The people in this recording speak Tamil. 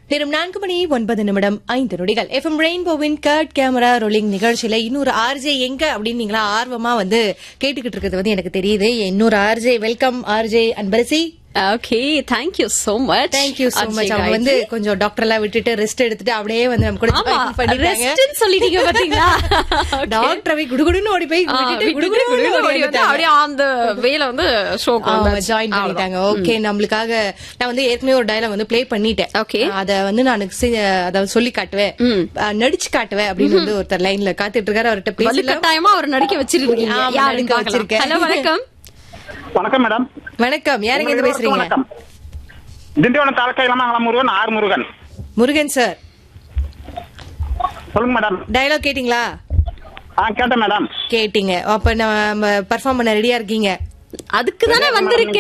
நேரம் நான்கு மணி ஒன்பது நிமிடம் ஐந்து நொடிகள் எஃப்எம் ரெயின்போவின் கர்ட் கேமரா ரோலிங் நிகழ்ச்சியில இன்னொரு ஆர்ஜே எங்க அப்படின்னு நீங்களா ஆர்வமா வந்து கேட்டுக்கிட்டு இருக்கிறது வந்து எனக்கு தெரியுது இன்னொரு RJ welcome RJ Anbarasi okay thank you so much thank you so much அவங்க வந்து கொஞ்சம் டாக்டர் எல்லாம் விட்டுட்டு ரெஸ்ட் எடுத்துட்டு அப்படியே வந்து நம்ம கூட ஆமா join பண்ணிட்டாங்க ரெஸ்ட்னு சொல்லிட்டீங்க பாத்தீங்களா டாக்டர் குடுகுடுன்னு ஓடி போய் விட்டுட்டு குடுகுடுன்னு ஓடி வந்துட்டாங்க. அப்படியே அந்த வேல வந்து ஷோக்கு அவங்க ஜாயின் பண்ணிட்டாங்க ஓகே நம்மளுக்காக நான் வந்து ஏற்கனவே ஒரு டயலாக் வந்து ப்ளே பண்ணிட்டேன் Okay. அத வந்து நான் அத சொல்லி காட்டுவேன் அஹ், நடிச்சு காட்டுவேன் அப்படின்னு வந்து ஒருத்தர் லைன்ல காத்துட்டு இருக்காரு அவர்கிட்ட பேசல வலுக்கட்டாயமா அவர் நடிக்க வச்சிருக்கீங்க ஆமா, யாருன்னு நடிக்க பார்க்கலாம். வச்சிருக்கேன். ஹலோ வணக்கம் வணக்கம் மேடம் வணக்கம் யாருங்க இருந்து பேசுறீங்க வணக்கம் திண்டிவனம் தாலுக்கா இளமங்கலம் முருகன் ஆர் முருகன் முருகன் சார் சொல்லுங்க மேடம் டயலாக் கேட்டிங்களா ஆ கேட்டேன் மேடம் கேட்டீங்க அப்ப நம்ம பெர்ஃபார்ம் பண்ண ரெடியா இருக்கீங்க அதுக்கு தானே வந்திருக்கேன்